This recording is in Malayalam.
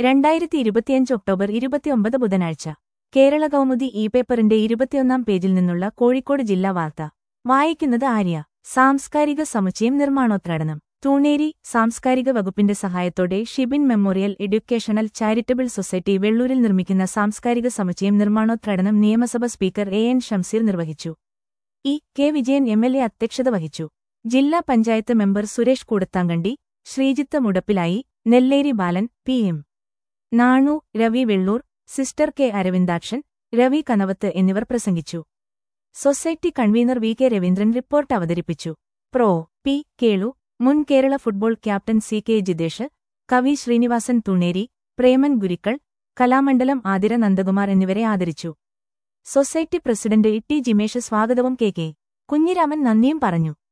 രണ്ടായിരത്തി ഇരുപത്തിയഞ്ച് ഒക്ടോബർ ഇരുപത്തിയൊമ്പത് ബുധനാഴ്ച കേരള കൗമുദി ഇ പേപ്പറിന്റെ ഇരുപത്തിയൊന്നാം പേജിൽ നിന്നുള്ള കോഴിക്കോട് ജില്ലാ വാർത്ത വായിക്കുന്നത് ആര്യ സാംസ്കാരിക സമുച്ചയം നിർമ്മാണോദ്ഘാടനം തൂണേരി സാംസ്കാരിക വകുപ്പിന്റെ സഹായത്തോടെ Shibin memorial educational charitable society വെള്ളൂരിൽ നിർമ്മിക്കുന്ന സാംസ്കാരിക സമുച്ചയം നിർമ്മാണോദ്ഘാടനം നിയമസഭ സ്പീക്കർ എ എൻ ഷംസീർ നിർവഹിച്ചു E K Vijayan M L A അധ്യക്ഷത വഹിച്ചു ജില്ലാ panchayat member Suresh Koodathamkandi Sreejith Mudappilayi Nelleri Balan P M Nanu Ravi Vellur sister K Aravindakshan Ravi Kanavath എന്നിവർ പ്രസംഗിച്ചു society convener V K Raveendran report അവതരിപ്പിച്ചു പ്രോ പി കേളു മുൻ Kerala football captain C K Jithesh കവി ശ്രീനിവാസൻ തുണേരി പ്രേമൻ ഗുരിക്കൾ കലാമണ്ഡലം ആതിര നന്ദകുമാർ എന്നിവരെ ആദരിച്ചു society president E T Jimesh സ്വാഗതവും കെ കെ കുഞ്ഞിരാമൻ നന്ദിയും പറഞ്ഞു